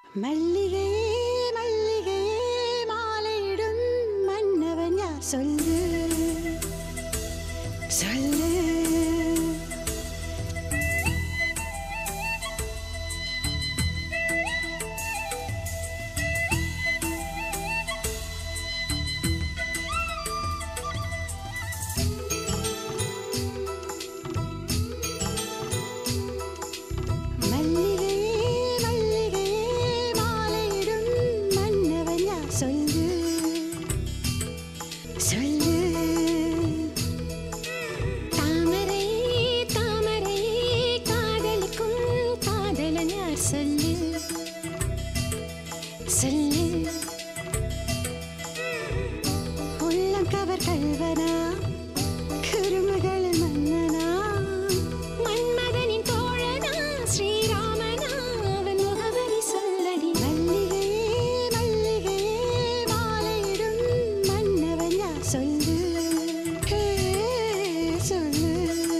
மல்லிகையே மல்லிகையே மாலையிடும் மன்னவன் யார் சொல்லு சொல்லு மல்லிகையே மல்லிகையே மாலையிடும் மன்னவன் யார் சொல்லு சொல்லு தாமரை தாமரை காதலுக்கும் காதலன் யார் சொல்லு சொல்லு உள்ளம் கவர் கல்வனா குறுமுகள் மன்னனா மன்மதனின் தோழனா ஸ்ரீராமனா அவன் முகவரி சொல்லடி மல்லிகையே மல்லிகையே மாலையிடும் மன்னவன் யார் சொல்லு ஹே, சொல்லு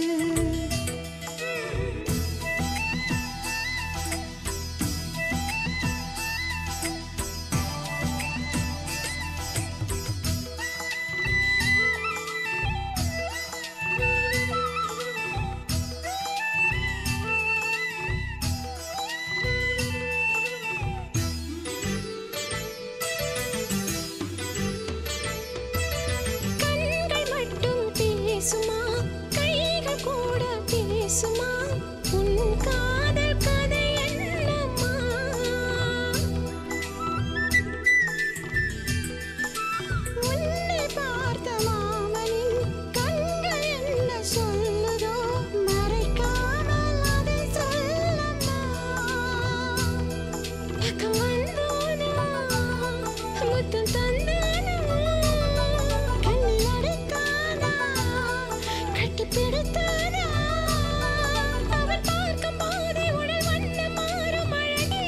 கண்கள் மட்டும் பேசுமா கைகள் கூட பேசுமா உன் காதல் கதை என்னம்மா உன்னை பார்த்த மாமனின் கண்கள் என்ன சொல்லுதோ மறைக்காமல் அதை சொல்லம்மா பக்கம் வந்தோனா முத்தம் தந்தானா கண்ணில் அடைத்தானா கட்டி பிடித்தானா அவன் பார்க்கும் போதே உடல் வண்ணம் மாறும் அழகே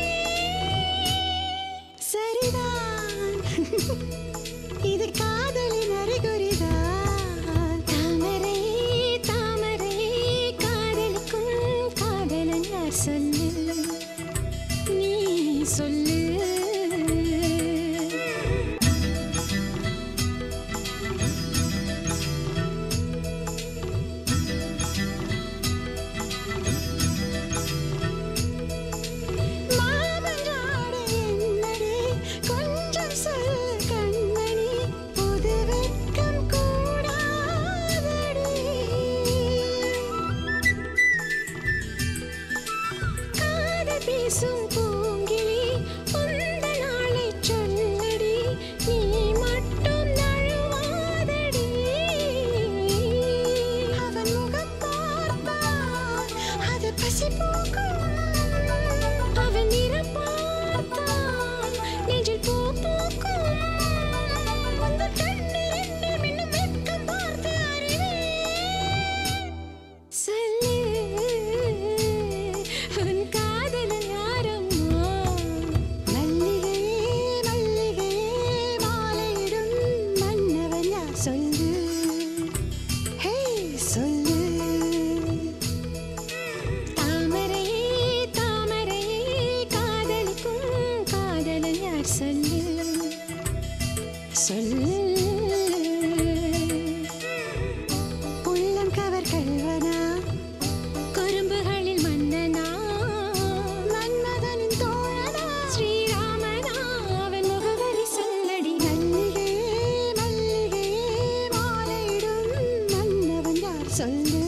சரிதான் இது காதலின் அறிகுறிதான் தாமரை தாமரை காதலுக்கும் காதலன் யார் சொல்லு நீ சொல்லு மாமனாட என்னடி கொஞ்சம் சொல் கண்மணி புது வெட்கம் கூடாதடி காதல் பேசும் பூங்கிளி உந்த நாளை சொல்லடி நீ மட்டும் நழுவாதடி அவன் முகம் பார்த்தால் அது பசி போக்கும் அவன் நிறம் பார்த்தால் நெஞ்சில் பூ பூக்கும் உங்கள் கண்ணில் என்னை மின்னும் வெட்கம் பார்த்து அறிவேன் சொல்லு உன் காதலன் யாரம்மா மல்லிகையே மல்லிகையே மாலையிடும் மன்னவன் யார் சொல்லு ஹே சொல்லு தாமரையே தாமரையே காதலுக்கும் காதலன் யார் சொல்லு சொல்லு உள்ளம் கவர் கல்வனா குறும்புகளில் மன்னனா மன்மதனின் தோழனா ஸ்ரீராமனா அவன் முகவரி சொல்லடி மல்லிகையே மல்லிகையே மாலையிடும் மன்னவன் யார் சொல்லு